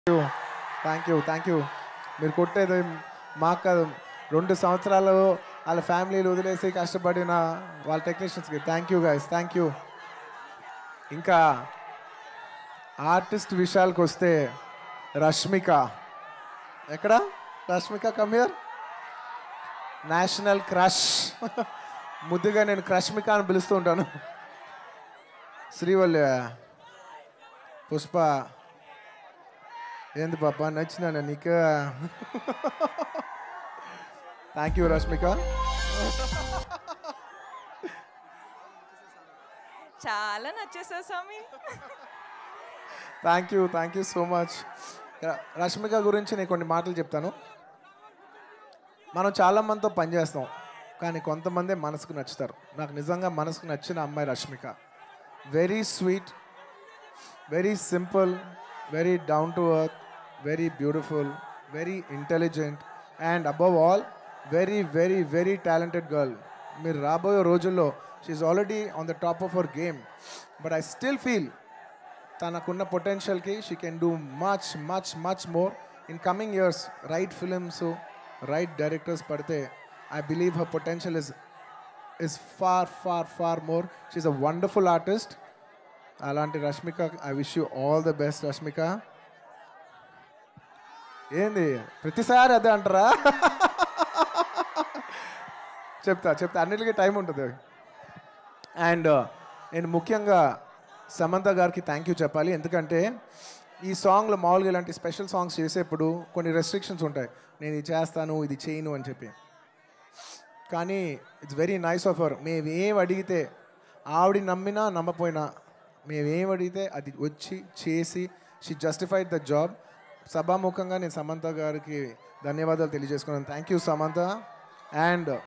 thank you thank you మీరు కొట్టేది మాకు కాదు రెండు సంవత్సరాలు వాళ్ళ ఫ్యామిలీలు వదిలేసి కష్టపడిన వాళ్ళ టెక్నీషియన్స్కి thank you guys thank you ఇంకా ఆర్టిస్ట్ విషయాలకు వస్తే రష్మిక ఎక్కడ రష్మిక కమియర్ నేషనల్ క్రష్ ముద్దుగా నేను క్రష్మిక అని పిలుస్తూ ఉంటాను శ్రీవల్లి పుష్ప ఏంది పాప నచ్చినా నీకు థ్యాంక్ యూ రష్మిక చాలా నచ్చేసావు స్వామి thank you thank you so much Rashmika గురించి నేను కొన్ని మాటలు చెప్తాను మనం చాలా మందితో పనిచేస్తాం కానీ కొంతమంది మనసుకు నచ్చుతారు నాకు నిజంగా మనసుకు నచ్చిన అమ్మాయి Rashmika very sweet very simple very down to earth very beautiful very intelligent and above all very very very talented girl మీరు రాబోయే రోజుల్లో she's already on the top of our game but I still feel తనకున్న పొటెన్షియల్కి she can do much much much more in coming years right films right directors పడితే I believe her potential is is far far far more she's a wonderful artist అలాంటి Rashmika I wish you all the best Rashmika ఏంది ప్రతిసారి అదే అంటారా చెప్తా చెప్తా అన్నిటికీ time ఉంటుంది అండ్ నేను ముఖ్యంగా సమంత గారికి థ్యాంక్ యూ చెప్పాలి ఎందుకంటే ఈ సాంగ్లో మామూలుగా ఇలాంటి స్పెషల్ సాంగ్స్ చేసేప్పుడు కొన్ని రెస్ట్రిక్షన్స్ ఉంటాయి నేను ఇది చేస్తాను ఇది చేయను అని చెప్పి కానీ it's very nice of our మేము ఏం అడిగితే ఆవిడ నమ్మినా నమ్మపోయినా మేము ఏం అడిగితే అది వచ్చి చేసి షీ జస్టిఫైడ్ ద జాబ్ సభాముఖంగా నేను సమంత గారికి ధన్యవాదాలు తెలియజేసుకున్నాను థ్యాంక్ యూ సమంత అండ్